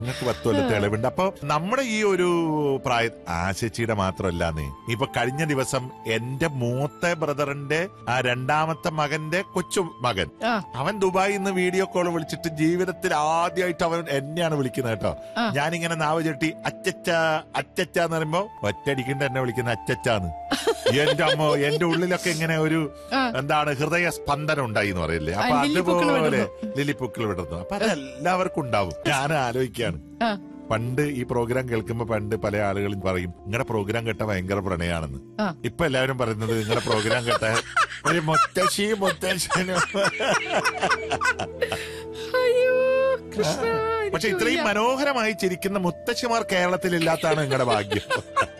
നിങ്ങൾക്ക് പത്ത് കൊല്ലത്തെ ഇളവുണ്ട് അപ്പൊ നമ്മുടെ ഈ ഒരു പ്രായ ആ ചേച്ചിയുടെ മാത്രമല്ലാന്ന് ഇപ്പൊ കഴിഞ്ഞ ദിവസം എന്റെ മൂത്ത ബ്രദറിന്റെ ആ രണ്ടാമത്തെ മകന്റെ കൊച്ചു മകൻ ആ. അവൻ ദുബായിൽ നിന്ന് വീഡിയോ കോൾ വിളിച്ചിട്ട് ജീവിതത്തിൽ ആദ്യമായിട്ട് അവൻ എന്നെയാണ് വിളിക്കുന്നത് കേട്ടോ ആ. ഞാനിങ്ങനെ നാവ് ചെട്ടി അച്ചച്ച അച്ചച്ച എന്ന് പറയുമ്പോ ഒറ്റടിക്കണ്ട എന്നെ വിളിക്കുന്ന അച്ചച്ചാന്ന് എന്റെ അമ്മ എന്റെ ഉള്ളിലൊക്കെ ഇങ്ങനെ ഒരു ആ. എന്താണ് ഹൃദയ സ്പന്ദനം ഉണ്ടായി എന്ന് പറയില്ലേ അപ്പൊ ആ, ലില്ലിപ്പൂക്കൾ അതുപോലെ വിടുന്നു. ലില്ലിപ്പൂക്കൾ വിടുന്നു അപ്പൊ അത് എല്ലാവർക്കും ഉണ്ടാവും ഞാൻ ആലോചിക്കാണ് ആ. പണ്ട് ഈ പ്രോഗ്രാം കേൾക്കുമ്പോ പണ്ട് പല ആളുകളും പറയും നിങ്ങളുടെ പ്രോഗ്രാം കേട്ട ഭയങ്കര പ്രണയാണെന്ന് ആ. ഇപ്പൊ എല്ലാവരും പറയുന്നത് നിങ്ങളുടെ പ്രോഗ്രാം കേട്ട ഒരു മുത്തശ്ശി മുത്തശ്ശനും അയ്യോ കൃഷ്ണ പക്ഷെ എനിക്ക് ഇത്രയും വയ്യ. മനോഹരമായി ചിരിക്കുന്ന മുത്തശ്ശിമാർ കേരളത്തിൽ ഇല്ലാത്തതാണ് നിങ്ങളുടെ ഭാഗ്യം